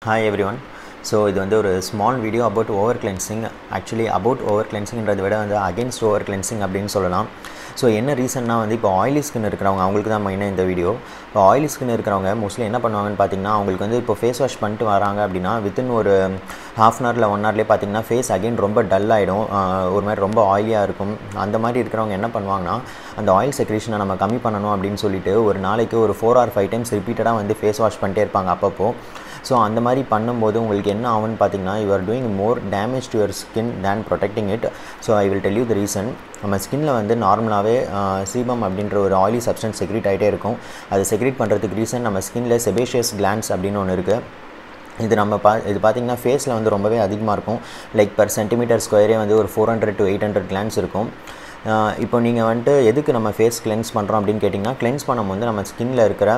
hi every one so இது வந்து ஒரு small video about over cleansing actually about over கிளென்சிங்கிறத விட வந்து அகேன்ஸ்ட் ஓவர் கிளென்சிங் அப்படின்னு சொல்லலாம் ஸோ என்ன ரீசன்னா வந்து இப்போ ஆயிலி ஸ்கின் இருக்கிறவங்க அவங்களுக்கு தான் மெயினாக இந்த வீடியோ இப்போ ஆயிலி ஸ்கின் இருக்கிறவங்க மோஸ்ட்லி என்ன பண்ணுவாங்கன்னு பார்த்தீங்கன்னா அவங்களுக்கு வந்து இப்போ ஃபேஸ் வாஷ் பண்ணிட்டு வராங்க அப்படின்னா வித்தின் ஒரு ஹாஃப் அன் ஹவரில் ஒன் ஹவர்லேயே பார்த்தீங்கன்னா ஃபேஸ் அகைன் ரொம்ப டல் ஆகிடும் ஒரு மாதிரி ரொம்ப ஆயிலியாக இருக்கும் அந்த மாதிரி இருக்கிறவங்க என்ன பண்ணுவாங்கன்னா அந்த ஆயில் செக்ரேஷனை நம்ம கம்மி பண்ணணும் அப்படின்னு சொல்லிட்டு ஒரு நாளைக்கு ஒரு ஃபோர் ஆர் ஃபைவ் டைம்ஸ் ரிப்பீட்டடாக வந்து ஃபேஸ் வாஷ் பண்ணிட்டே இருப்பாங்க அப்பப்போ ஸோ அந்த மாதிரி பண்ணும்போது உங்களுக்கு என்ன ஆகும்னு பார்த்தீங்கன்னா you are doing more damage to your skin then protecting it so I will tell you the reason நம்ம ஸ்கின்னில் வந்து நார்மலாகவே சீபம் அப்படின்ற ஒரு ஆயிலி சப்ஸ்டன்ஸ் செக்ரேட் ஆகிட்டே இருக்கும் அது செக்ரேட் பண்ணுறதுக்கு ரீசன் நம்ம ஸ்கின்னில் செபேஷியஸ் கிளான்ஸ் அப்படின்னு ஒன்று இருக்குது இது நம்ம பா இது பார்த்திங்கன்னா ஃபேஸில் வந்து ரொம்பவே அதிகமாக இருக்கும் லைக் பர் சென்டிமீட்டர் ஸ்கொயரே வந்து ஒரு four hundred to eight hundred glands இருக்கும் இப்போ நீங்கள் வந்துட்டு எதுக்கு நம்ம ஃபேஸ் கிளென்ஸ் பண்ணுறோம் அப்படின்னு கேட்டிங்கன்னா கிளென்ஸ் பண்ணும்போது நம்ம ஸ்கின்னில் இருக்கிற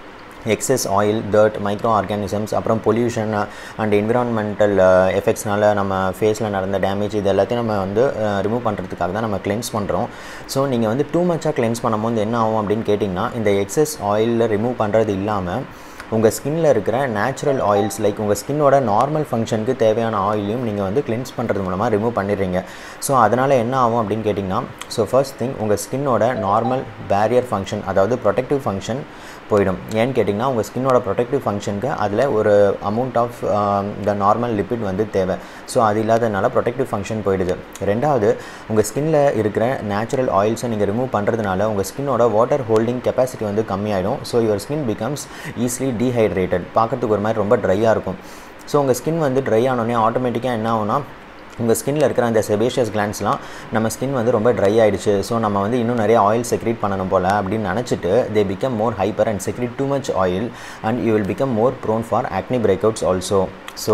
excess oil dirt micro organisms அப்புறம் பொல்யூஷன் அண்ட் என்விரான்மெண்டல் எஃபெக்ட்ஸ்னால நம்ம ஃபேஸில் நடந்த டேமேஜ் இது எல்லாத்தையும் நம்ம வந்து ரிமூவ் பண்ணுறதுக்காக தான் நம்ம கிளென்ஸ் பண்ணுறோம் ஸோ நீங்கள் வந்து டூ மச்சாக கிளென்ஸ் பண்ணும்போது என்ன ஆகும் அப்படின்னு கேட்டிங்கன்னா இந்த எக்ஸஸ் ஆயிலில் ரிமூவ் பண்ணுறது இல்லாமல் உங்கள் ஸ்கின்னில் இருக்கிற நேச்சுரல் ஆயில்ஸ் லைக் உங்கள் ஸ்கின்னோட நார்மல் ஃபங்க்ஷனுக்கு தேவையான ஆயிலையும் நீங்கள் வந்து கிளென்ஸ் பண்ணுறது மூலமாக ரிமூவ் பண்ணிடுறீங்க ஸோ அதனால் என்ன ஆகும் அப்படின்னு கேட்டிங்கன்னா ஸோ ஃபர்ஸ்ட் திங் உங்கள் ஸ்கின்னோட நார்மல் பேரியர் ஃபங்க்ஷன் அதாவது ப்ரொடெக்டிவ் ஃபங்க்ஷன் போயிடும் ஏன்னு கேட்டிங்கன்னா உங்கள் ஸ்கின்னோட ப்ரொடெக்டிவ் ஃபங்க்ஷனுக்கு அதில் ஒரு amount of the normal lipid வந்து தேவை ஸோ அது இல்லாததுனால ப்ரொடெக்டிவ் ஃபங்க்ஷன் போயிடுது ரெண்டாவது உங்கள் ஸ்கின்னில் இருக்கிற நேச்சுரல் ஆயில்ஸை நீங்கள் ரிமூவ் பண்ணுறதுனால உங்கள் ஸ்கின்னோட வாட்டர் ஹோல்டிங் கெப்பாசிட்டி வந்து கம்மியாயிடும் so your skin becomes easily dehydrated பார்க்கறதுக்கு ஒரு மாதிரி ரொம்ப ட்ரையாக இருக்கும் ஸோ உங்கள் ஸ்கின் வந்து ட்ரை ஆனோடனே ஆட்டோமேட்டிக்காக என்ன ஆகும்னா உங்கள் ஸ்கின்னில் இருக்கிற அந்த செபேஷியஸ் கிளான்ஸ்லாம் நம்ம ஸ்கின் வந்து ரொம்ப ட்ரை ஆகிடுச்சு ஸோ நம்ம வந்து இன்னும் நிறைய ஆயில் செக்ரேட் பண்ணணும் போல் அப்படின்னு நினச்சிட்டு they become more hyper and secrete too much oil and you will become more prone for acne break outs also so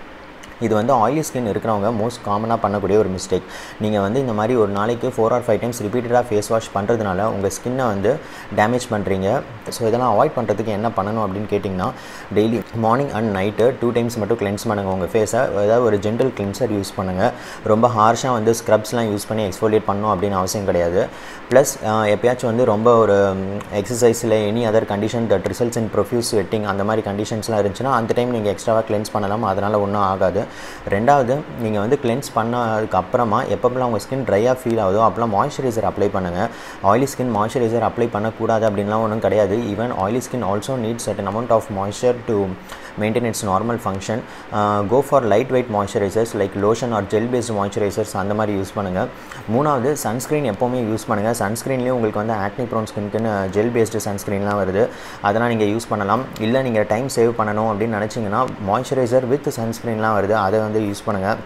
இது வந்து ஆயிலி ஸ்கின் இருக்கிறவங்க மோஸ்ட் காமனாக பண்ணக்கூடிய ஒரு மிஸ்டேக் நீங்கள் வந்து இந்த மாதிரி ஒரு நாளைக்கு ஃபோர் ஆர் ஃபைவ் டைம்ஸ் ரிப்பீட்டடாக ஃபேஸ் வாஷ் பண்ணுறதுனால உங்கள் ஸ்கின்னை வந்து டேமேஜ் பண்ணுறீங்க ஸோ இதெல்லாம் அவாய்ட் பண்ணுறதுக்கு என்ன பண்ணணும் அப்படின்னு கேட்டிங்கன்னா daily morning and night two times மட்டும் கிளென்ஸ் பண்ணுங்கள் உங்கள் ஃபேஸை ஏதாவது ஒரு ஜென்டல் கிளென்சர் யூஸ் பண்ணுங்கள் ரொம்ப ஹார்ஷாக வந்து ஸ்க்ரப்ஸ்லாம் யூஸ் பண்ணி எக்ஸ்ஃபோலியேட் பண்ணணும் அப்படின்னு அவசியம் கிடையாது ப்ளஸ் எப்பயாச்சும் வந்து ரொம்ப ஒரு எக்ஸசைஸில் any other condition that results in profuse wetting அந்த மாதிரி கண்டிஷன்ஸ்லாம் இருந்துச்சுன்னா அந்த டைம் நீங்கள் எக்ஸ்ட்ராவாக கிளென்ஸ் பண்ணலாம் அதனால் ஒன்றும் ஆகாது ரெண்டாவது நீங்கள் வந்து கிளென்ஸ் பண்ணதுக்கு அப்புறமா எப்பப்பெல்லாம் உங்கள் ஸ்கின் ட்ரையாக ஃபீல் ஆகுதோ அப்போலாம் மாய்ஸ்சரைசர் அப்ளை பண்ணுங்கள் ஆயிலி ஸ்கின் மாய்ஸ்சரைசர் அப்ளை பண்ணக்கூடாது அப்படின்லாம் ஒன்றும் கிடையாது even oily skin also needs certain amount of moisture to maintain its normal function go for light weight moisturisers like lotion or gel based moisturisers அந்த மாதிரி use பண்ணுங்கள் மூணாவது sunscreen எப்போவுமே use பண்ணுங்கள் சன்ஸ்க்ரீன்லேயும் உங்களுக்கு வந்து ஆக்னி ப்ரோன் ஸ்கின்க்குன்னு ஜெல் பேஸ்டு சன்ஸ்க்ரீன்லாம் வருது அதெல்லாம் நீங்கள் யூஸ் பண்ணலாம் இல்லை நீங்கள் டைம் சேவ் பண்ணணும் அப்படின்னு நினச்சிங்கன்னா மாய்ஸ்சரைசர் வித் சன்ஸ்க்ரீன்லாம் வருது அதை வந்து யூஸ் பண்ணுங்கள்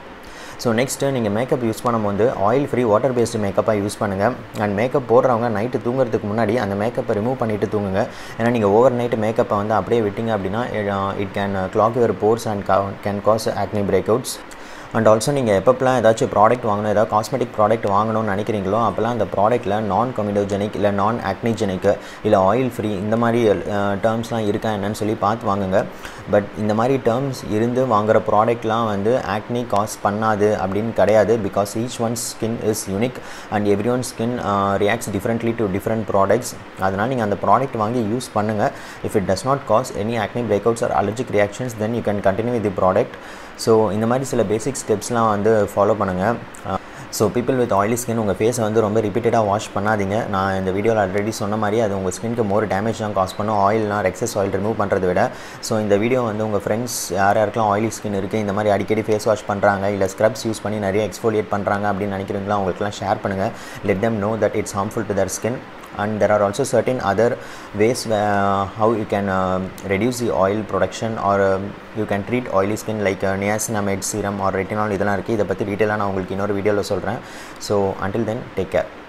ஸோ நெக்ஸ்ட்டு நீங்கள் மேக்கப் யூஸ் பண்ணும்போது ஆயில் ஃப்ரீ வாட்டர் பேஸ்டு மேக்கப்பாக யூஸ் பண்ணுங்கள் அண்ட் மேக்கப் போடுறவங்க நைட்டு தூங்குறதுக்கு முன்னாடி அந்த மேக்கப்பை ரிமூவ் பண்ணிவிட்டு தூங்குங்க ஏன்னா நீங்கள் ஓவர் நைட்டு மேக்கப்பை வந்து அப்படியே விட்டிங்க அப்படின்னா it can clog your pores and can cause acne break outs and also நீங்கள் எப்பப்பெல்லாம் ஏதாச்சும் ப்ராடக்ட் வாங்கணும் ஏதாவது காஸ்மெட்டிக் ப்ராடக்ட் வாங்கணும்னு நினைக்கிறீங்களோ அப்போல்லாம் அந்த ப்ராடக்ட்டில் நான் கொமிடோஜெனிக் இல்லை நான் ஆக்னிஜெனிக் இல்லை ஆயில் ஃப்ரீ இந்த மாதிரி டேர்ம்ஸ்லாம் இருக்கா என்னன்னு சொல்லி பார்த்து வாங்குங்க பட் இந்த மாதிரி டேர்ம்ஸ் இருந்து வாங்குகிற ப்ராடக்ட்லாம் வந்து ஆக்னி காஸ் பண்ணாது அப்படின்னு கிடையாது because each one skin is unique and every one skin reacts differently to different products அதனால் நீங்கள் அந்த ப்ராடக்ட் வாங்கி யூஸ் பண்ணுங்கள் if it does not cause any acne break outs or allergic reactions then you can continue with the product so இந்த மாதிரி சில basic ஸ்டெப்ஸ்லாம் வந்து ஃபாலோ பண்ணுங்கள் so people with oily skin உங்கள் ஃபேஸை வந்து ரொம்ப ரிப்பீட்டடாக வாஷ் பண்ணாதீங்க நான் இந்த வீடியோவில் ஆல்ரெடி சொன்ன மாதிரி அது உங்கள் ஸ்கின்க்கு மோர் டேமேஜ் தான் காஸ் பண்ணும் ஆயில்னால் எக்ஸஸ் ஆயில் ரிமூவ் பண்ணுறதை விட ஸோ இந்த வீடியோ வந்து உங்கள் ஃப்ரெண்ட்ஸ் யார் யாருக்கெல்லாம் ஆயிலி ஸ்கின் இருக்குது இந்த மாதிரி அடிக்கடி ஃபேஸ் வாஷ் பண்ணுறாங்க இல்லை ஸ்க்ரப்ஸ் யூஸ் பண்ணி நிறைய எக்ஸ்ஃபோலியேட் பண்ணுறாங்க அப்படின்னு நினைக்கிறீங்களா அவங்களுக்குலாம் ஷேர் பண்ணுங்கள் let them know that it's harmful to their skin and there are also certain other ways uh, how you can uh, reduce the oil production or uh, you can treat oily skin like uh, niacinamide serum or retinol இதெல்லாம் இருக்குது இதை பற்றி டீட்டெயிலாக நான் உங்களுக்கு இன்னொரு வீடியோவில் சொல்கிறேன் so until then take care